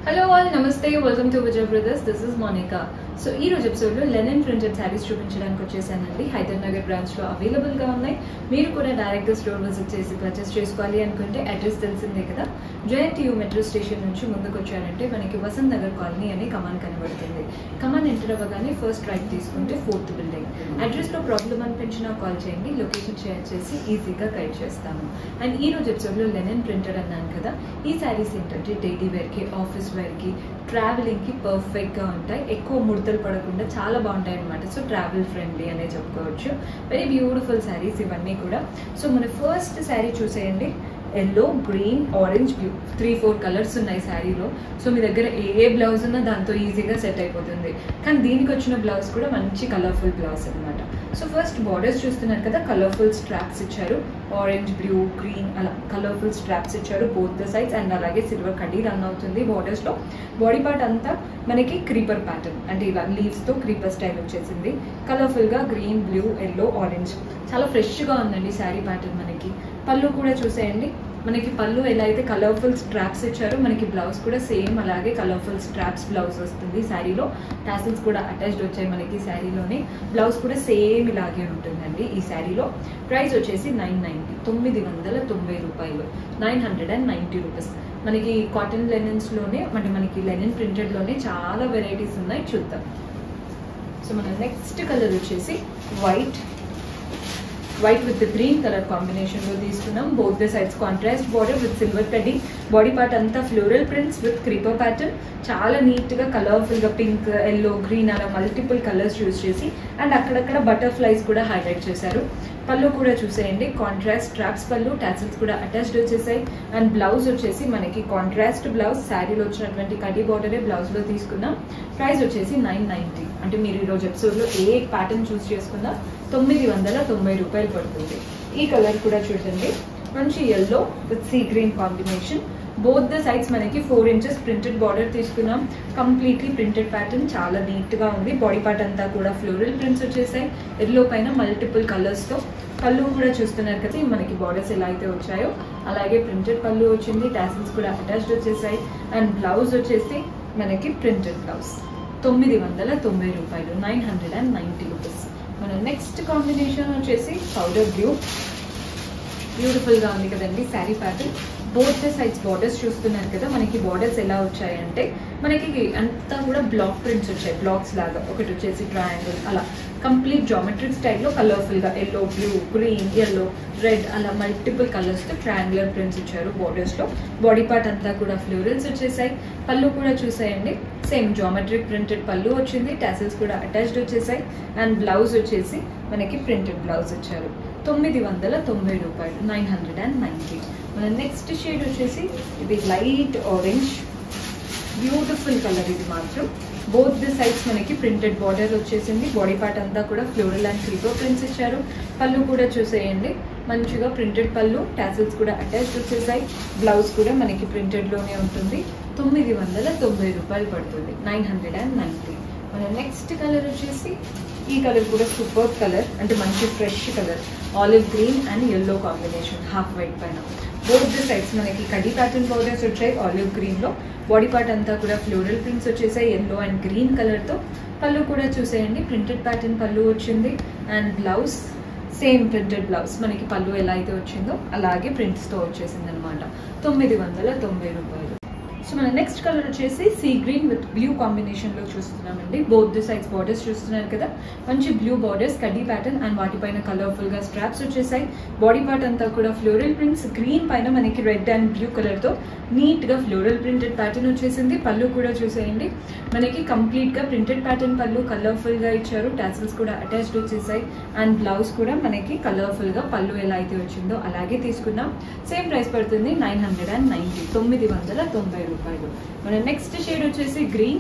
hello all నమస్తే welcome to Vijay brothers this is Monica so ఈ రోజు ఎపిసోడ్లో లెనిన్ ప్రింటెడ్ శారీస్ చూపించడానికి వచ్చేసానండి హైదర్ నగర్ బ్రాంచ్లో అవైలబుల్గా ఉన్నాయి మీరు కూడా డైరెక్ట్గా స్టోర్ విజిట్ చేసి పర్చేస్ చేసుకోవాలి అనుకుంటే అడ్రస్ తెలిసిందే కదా జయంతియు మెట్రో స్టేషన్ నుంచి ముందుకు వచ్చారంటే మనకి వసంత్ నగర్ కాలనీ అనే కమాన్ కనబడుతుంది కమాన్ ఎంటర్ అవ్వగానే ఫస్ట్ రైట్ తీసుకుంటే ఫోర్త్ బిల్డింగ్ అడ్రస్లో ప్రాబ్లమ్ అనిపించినా కాల్ చేయండి లొకేషన్ షేర్ చేసి ఈజీగా గైడ్ చేస్తాము అండ్ ఈ రోజు ఎపిసోడ్లో లెనిన్ ప్రింటెడ్ అన్నాను కదా ఈ శారీస్ ఏంటంటే డైలీ వేర్కి ఆఫీస్ వేర్కి ట్రావెలింగ్కి పర్ఫెక్ట్గా ఉంటాయి ఎక్కువ ముడతలు పడకుండా చాలా బాగుంటాయి అనమాట సో ట్రావెల్ ఫ్రెండ్లీ అనే చెప్పుకోవచ్చు వెరీ బ్యూటిఫుల్ శారీస్ ఇవన్నీ కూడా సో మన ఫస్ట్ శారీ చూసేయండి yellow green orange blue three four colours ఉన్నాయి శారీలో సో మీ దగ్గర ఏ ఏ బ్లౌజ్ ఉన్నా దాంతో ఈజీగా సెట్ అయిపోతుంది కానీ దీనికి వచ్చిన బ్లౌజ్ కూడా మంచి కలర్ఫుల్ బ్లౌజ్ అనమాట సో ఫస్ట్ బార్డర్స్ చూస్తున్నారు కదా కలర్ఫుల్ స్ట్రాప్స్ ఇచ్చారు ఆరెంజ్ బ్లూ గ్రీన్ అలా కలర్ఫుల్ స్ట్రాప్స్ ఇచ్చారు బోత్ ద సైడ్స్ అండ్ అలాగే సిల్వర్ కడ్డీ రన్ అవుతుంది బార్డర్స్లో బాడీ పార్ట్ అంతా మనకి క్రీపర్ ప్యాటర్న్ అంటే ఇలా లీవ్స్తో క్రీపర్ స్టైల్ వచ్చేసింది కలర్ఫుల్గా గ్రీన్ బ్లూ ఎల్లో ఆరెంజ్ చాలా ఫ్రెష్గా ఉందండి శారీ ప్యాటర్న్ మనకి పళ్ళు కూడా చూసేయండి మనకి పళ్ళు ఎలా అయితే కలర్ఫుల్ స్ట్రాప్స్ ఇచ్చారో మనకి బ్లౌజ్ కూడా సేమ్ అలాగే కలర్ఫుల్ స్ట్రాప్స్ బ్లౌజ్ వస్తుంది శారీలో టాసిల్స్ కూడా అటాచ్డ్ వచ్చాయి మనకి శారీలోనే బ్లౌజ్ కూడా సేమ్ ఇలాగే ఉంటుందండి ఈ శారీలో ప్రైస్ వచ్చేసి నైన్ నైంటీ తొమ్మిది వందల తొంభై రూపాయలు nine hundred and ninety rupees మనకి కాటన్ లెనిన్స్లోనే అంటే మనకి లెనిన్ ప్రింటెడ్లోనే చాలా వెరైటీస్ ఉన్నాయి చూద్దాం సో మన నెక్స్ట్ కలర్ వచ్చేసి white white with green colour combination లో తీసుకున్నాం both the sides contrast border with silver కడ్డీ బాడీ పార్ట్ అంతా floral prints with creeper pattern చాలా నీట్ గా కలర్ఫుల్ గా పింక్ ఎల్లో గ్రీన్ అలా మల్టిపుల్ కలర్స్ యూజ్ చేసి అండ్ అక్కడక్కడ బటర్ఫ్లైస్ కూడా హైలైట్ చేశారు పళ్ళు కూడా చూసేయండి కాంట్రాస్ట్ స్ట్రాప్స్ పళ్ళు టాసిల్స్ కూడా అటాచ్డ్ వచ్చేసాయి అండ్ బ్లౌజ్ వచ్చేసి మనకి కాంట్రాస్ట్ బ్లౌజ్ శారీలో వచ్చినటువంటి కడ్డీ బార్డరే బ్లౌజ్ లో తీసుకున్నాం ప్రైస్ వచ్చేసి నైన్ నైన్టీ అంటే మీరు ఈరోజు ఎపిసోడ్లో ఏ ప్యాటర్న్ చూస్ చేసుకున్నా తొమ్మిది వందల తొంభై రూపాయలు పడుతుంది ఈ కలర్ కూడా చూడండి మంచి yellow with sea green combination both the sides మనకి ఫోర్ ఇంచెస్ ప్రింటెడ్ బార్డర్ తీసుకున్నాం కంప్లీట్లీ ప్రింటెడ్ ప్యాటర్న్ చాలా నీట్గా ఉంది బాడీ పార్ట్ అంతా కూడా ఫ్లోరల్ ప్రింట్స్ వచ్చేసాయి ఎల్లో పైన మల్టిపుల్ కలర్స్తో పళ్ళు కూడా చూస్తున్నారు కదా మనకి బార్డర్స్ ఎలా అయితే వచ్చాయో అలాగే ప్రింటెడ్ పళ్ళు వచ్చింది టాసిల్స్ కూడా అటాచ్డ్ వచ్చేసాయి అండ్ బ్లౌజ్ వచ్చేసి మనకి ప్రింటెడ్ బ్లౌజ్ తొమ్మిది వందల తొంభై రూపాయలు nine hundred and ninety rupees మన నెక్స్ట్ కాంబినేషన్ వచ్చేసి పౌడర్ బ్లూ బ్యూటిఫుల్గా ఉంది కదండి sari pattern both the sides borders చూస్తున్నారు కదా మనకి బార్డర్స్ ఎలా వచ్చాయంటే మనకి అంతా కూడా బ్లాక్ ప్రింట్స్ వచ్చాయి బ్లాక్స్ లాగా ఒకటి వచ్చేసి ట్రయాంగిల్ అలా కంప్లీట్ జామెట్రిక్ స్టైల్లో కలర్ఫుల్గా yellow blue green yellow red అలా మల్టిపుల్ కలర్స్తో ట్రయాంగులర్ ప్రింట్స్ ఇచ్చారు బార్డర్స్లో బాడీ పార్ట్ అంతా కూడా ఫ్లోరల్స్ వచ్చేసాయి పళ్ళు కూడా చూసాయండి సేమ్ జామెట్రిక్ ప్రింటెడ్ పళ్ళు వచ్చింది టాసిల్స్ కూడా అటాచ్డ్ వచ్చేసాయి అండ్ బ్లౌజ్ వచ్చేసి మనకి ప్రింటెడ్ బ్లౌజ్ ఇచ్చారు తొమ్మిది వందల తొంభై రూపాయలు నైన్ హండ్రెడ్ అండ్ నైంటీ మన నెక్స్ట్ షేడ్ వచ్చేసి ఇది లైట్ ఆరెంజ్ బ్యూటిఫుల్ కలర్ ఇది మాత్రం బోత్ ది సైడ్స్ మనకి ప్రింటెడ్ బార్డర్ వచ్చేసింది బాడీ పార్ట్ అంతా కూడా ఫ్లోరల్ అండ్ క్రీపర్ ప్రింట్స్ ఇచ్చారు పళ్ళు కూడా చూసేయండి మంచిగా ప్రింటెడ్ పళ్ళు టాసిల్స్ కూడా అటాచ్డ్ వచ్చేసాయి బ్లౌజ్ కూడా మనకి ప్రింటెడ్లోనే ఉంటుంది తొమ్మిది వందల తొంభై రూపాయలు పడుతుంది నైన్ హండ్రెడ్ అండ్ నైంటీ మన నెక్స్ట్ కలర్ వచ్చేసి ఈ కలర్ కూడా సూపర్ కలర్ అంటే మంచి fresh colour olive green and yellow combination half white పైన బోత్ ది సైడ్స్ మనకి కడీ ప్యాటర్న్ పౌడర్స్ వచ్చాయి ఆలివ్ గ్రీన్లో బాడీ పార్ట్ అంతా కూడా ఫ్లోరల్ ప్రింట్స్ వచ్చేసాయి ఎల్లో అండ్ గ్రీన్ కలర్తో పళ్ళు కూడా చూసేయండి ప్రింటెడ్ ప్యాటర్న్ పళ్ళు వచ్చింది and blouse same printed blouse మనకి పళ్ళు ఎలా అయితే వచ్చిందో అలాగే ప్రింట్స్తో వచ్చేసింది అనమాట తొమ్మిది వందల తొంభై రూపాయలు సో మన నెక్స్ట్ కలర్ వచ్చేసి సీ గ్రీన్ విత్ బ్లూ కాంబినేషన్లో చూస్తున్నామండి బోత్ ది సైడ్స్ బార్డర్స్ చూస్తున్నారు కదా మంచి బ్లూ బార్డర్స్ కడ్డీ ప్యాటర్న్ అండ్ వాటిపైన కలర్ఫుల్గా స్ట్రాప్స్ వచ్చేసాయి బాడీ పార్ట్ అంతా కూడా ఫ్లోరల్ ప్రింట్స్ గ్రీన్ పైన మనకి రెడ్ అండ్ బ్లూ కలర్తో నీట్గా ఫ్లోరల్ ప్రింటెడ్ ప్యాటర్న్ వచ్చేసింది పళ్ళు కూడా చూసేయండి మనకి కంప్లీట్గా ప్రింటెడ్ ప్యాటర్న్ పళ్ళు కలర్ఫుల్గా ఇచ్చారు టాసిల్స్ కూడా అటాచ్డ్ వచ్చేసాయి అండ్ బ్లౌజ్ కూడా మనకి కలర్ఫుల్గా పళ్ళు ఎలా అయితే వచ్చిందో అలాగే తీసుకున్నాం సేమ్ ప్రైస్ పడుతుంది నైన్ హండ్రెడ్ అండ్ నైంటీ తొమ్మిది వందల తొంభై రూపాయలు మన నెక్స్ట్ షేడ్ వచ్చేసి గ్రీన్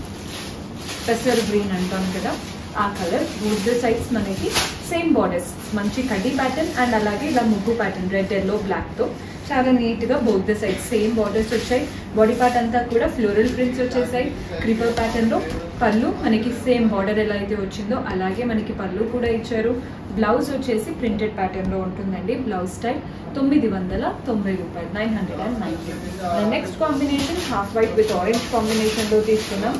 పెసర్ గ్రీన్ అంటాం కదా ఆ కలర్ బోత్ ద సైడ్స్ మనకి సేమ్ బార్డర్స్ మంచి కడ్డీ ప్యాటర్న్ అండ్ అలాగే ఇలా ముగ్గు ప్యాటర్న్ రెడ్ ఎల్లో బ్లాక్తో చాలా నీట్ గా both the side same borders వచ్చాయి బాడీ పార్ట్ అంతా కూడా ఫ్లోరల్ ప్రింట్స్ వచ్చేసాయి క్రీపర్ ప్యాటర్న్ లో పళ్ళు మనకి సేమ్ బార్డర్ ఎలా అయితే వచ్చిందో అలాగే మనకి పళ్ళు కూడా ఇచ్చారు బ్లౌజ్ వచ్చేసి ప్రింటెడ్ ప్యాటర్న్ లో ఉంటుందండి బ్లౌజ్ స్టైల్ తొమ్మిది వందల తొంభై రూపాయలు nine hundred and ninety next combination half white with orange combination లో తీసుకున్నాం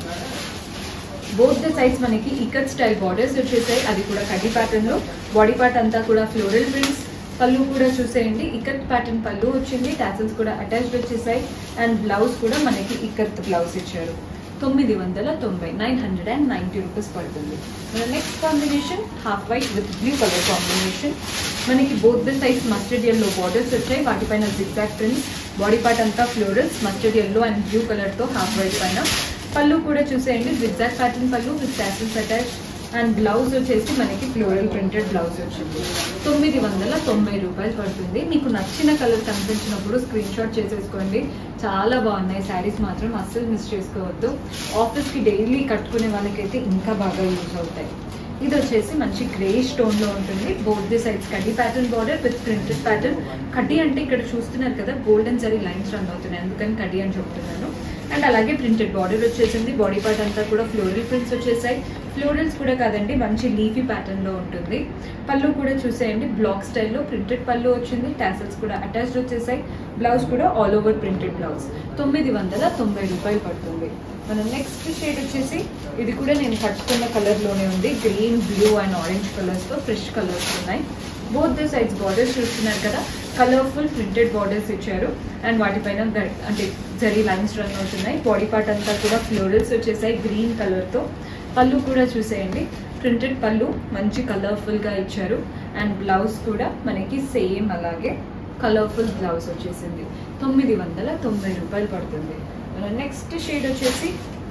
బోత్ ద సైడ్స్ మనకి ఇకత్ స్టైల్ బార్డర్స్ వచ్చేసాయి అది కూడా కడ్డీ ప్యాటర్న్ లో బాడీ పార్ట్ అంతా కూడా ఫ్లోరల్ ప్రింట్స్ పళ్ళు కూడా చూసేయండి ఇకత్ ప్యాటర్న్ పళ్ళు వచ్చింది టాసల్స్ కూడా అటాచ్డ్ వచ్చేసాయి అండ్ బ్లౌజ్ కూడా మనకి ఇకత్ బ్లౌజ్ ఇచ్చారు తొమ్మిది వందల తొంభై nine hundred and ninety rupees పడుతుంది మన next combination half white with blue colour combination మనకి both the sides mustard yellow borders వచ్చాయి వాటిపైన జిగ్జాగ్ ప్రింట్స్ బాడీ పార్ట్ అంతా florals mustard yellow and blue కలర్తో హాఫ్ వైట్ పైన పళ్ళు కూడా చూసేయండి జిగ్జాగ్ ప్యాటర్న్ పళ్ళు with tassels attach and blouse వచ్చేసి మనకి ఫ్లోరల్ ప్రింటెడ్ బ్లౌజ్ వచ్చింది తొమ్మిది వందల తొంభై రూపాయలు పడుతుంది మీకు నచ్చిన కలర్ కనిపించినప్పుడు స్క్రీన్ షాట్ చేసేసుకోండి చాలా బాగున్నాయి శారీస్ మాత్రం అస్సలు మిస్ చేసుకోవద్దు ఆఫీస్కి డైలీ కట్టుకునే వాళ్ళకైతే ఇంకా బాగా యూజ్ అవుతాయి ఇది వచ్చేసి మంచి గ్రే స్టోన్ లో ఉంటుంది బోత్ ది సైడ్స్ కడ్డీ pattern border with printed pattern కడ్డీ అంటే ఇక్కడ చూస్తున్నారు కదా గోల్డెన్ జరీ లైన్స్ రన్ అవుతున్నాయి అందుకని కడ్డీ అని చెప్తున్నాను అండ్ అలాగే ప్రింటెడ్ బార్డర్ వచ్చేసింది బాడీ పార్ట్ అంతా కూడా ఫ్లోరల్ ప్రింట్స్ వచ్చేసాయి ఫ్లోరల్స్ కూడా కాదండి మంచి లీఫీ ప్యాటర్న్ లో ఉంటుంది పళ్ళు కూడా చూసేయండి బ్లాక్ స్టైల్లో ప్రింటెడ్ పళ్ళు వచ్చింది టాసల్స్ కూడా అటాచ్డ్ వచ్చేసాయి బ్లౌజ్ కూడా ఆల్ ఓవర్ ప్రింటెడ్ బ్లౌజ్ తొమ్మిది వందల తొంభై రూపాయలు పడుతుంది మన నెక్స్ట్ షేడ్ వచ్చేసి ఇది కూడా నేను కట్టుకున్న కలర్ లోనే ఉంది green blue and orange colours తో ఫ్రెష్ కలర్స్ ఉన్నాయి బోత్ ద సైడ్స్ బార్డర్స్ చూస్తున్నారు కదా కలర్ఫుల్ ప్రింటెడ్ బార్డర్స్ ఇచ్చారు అండ్ వాటిపైన గ- అంటే జరీ లైన్స్ రన్ అవుతున్నాయి బాడీ పార్ట్ అంతా కూడా ఫ్లోరల్స్ వచ్చేసాయి గ్రీన్ కలర్ తో పళ్ళు కూడా చూసేయండి ప్రింటెడ్ పళ్ళు మంచి కలర్ఫుల్ గా ఇచ్చారు అండ్ బ్లౌజ్ కూడా మనకి సేమ్ అలాగే కలర్ఫుల్ బ్లౌజ్ వచ్చేసింది తొమ్మిది వందల తొంభై రూపాయలు పడుతుంది మన నెక్స్ట్ షేడ్ వచ్చేసి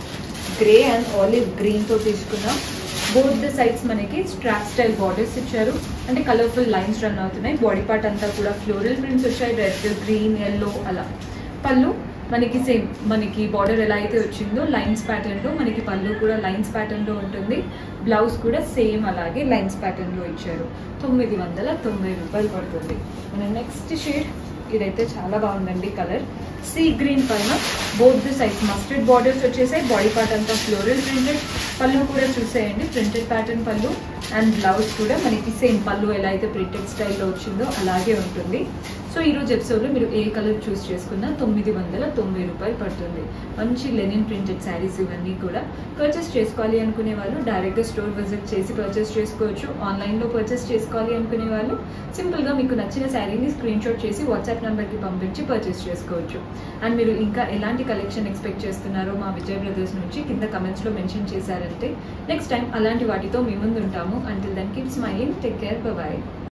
గ్రే అండ్ ఆలివ్ గ్రీన్ తో తీసుకున్నాం బోత్ ద సైడ్స్ మనకి స్ట్రాప్ స్టైల్ బార్డర్స్ ఇచ్చారు అంటే కలర్ఫుల్ లైన్స్ రన్ అవుతున్నాయి బాడీ పార్ట్ అంతా కూడా ఫ్లోరల్ ప్రింట్స్ వచ్చాయి రెడ్ గ్రీన్ ఎల్లో అలా పళ్ళు మనకి సేమ్ మనకి బార్డర్ ఎలా అయితే వచ్చిందో లైన్స్ ప్యాటర్న్ లో మనకి పళ్ళు కూడా లైన్స్ ప్యాటర్న్ లో ఉంటుంది బ్లౌజ్ కూడా సేమ్ అలాగే లైన్స్ ప్యాటర్న్ లో ఇచ్చారు తొమ్మిది వందల తొంభై రూపాయలు పడుతుంది మన నెక్స్ట్ షేడ్ ఇదైతే చాలా బాగుందండి కలర్ సీ గ్రీన్ పైన both the size mustard borders వచ్చేసాయి బాడీ పార్ట్ అంతా ఫ్లోరల్ ప్రింటెడ్ పళ్ళు కూడా చూసేయండి ప్రింటెడ్ ప్యాటర్న్ పళ్ళు అండ్ బ్లౌజ్ కూడా మనకి సేమ్ పళ్ళు ఎలా అయితే ప్రింటెడ్ స్టైల్లో వచ్చిందో అలాగే ఉంటుంది సో ఈ రోజు ఎపిసోడ్లో మీరు ఏ కలర్ చూస్ చేసుకున్నా తొమ్మిది వందల తొంభై రూపాయలు పడుతుంది మంచి లెనిన్ ప్రింటెడ్ శారీస్ ఇవన్నీ కూడా పర్చేస్ చేసుకోవాలి అనుకునే వాళ్ళు డైరెక్ట్గా స్టోర్ విజిట్ చేసి పర్చేస్ చేసుకోవచ్చు ఆన్లైన్లో పర్చేస్ చేసుకోవాలి అనుకునే వాళ్ళు సింపుల్గా మీకు నచ్చిన శారీని స్క్రీన్ షాట్ చేసి వాట్సాప్ నెంబర్కి పంపించి పర్చేస్ చేసుకోవచ్చు అండ్ మీరు ఇంకా ఎలాంటి కలెక్షన్ ఎక్స్పెక్ట్ చేస్తున్నారో మా విజయ్ బ్రదర్స్ నుంచి కింద కమెంట్స్లో మెన్షన్ చేశారంటే నెక్స్ట్ టైం అలాంటి వాటితో మీ ముందు ఉంటాము until then keep smiling take care bye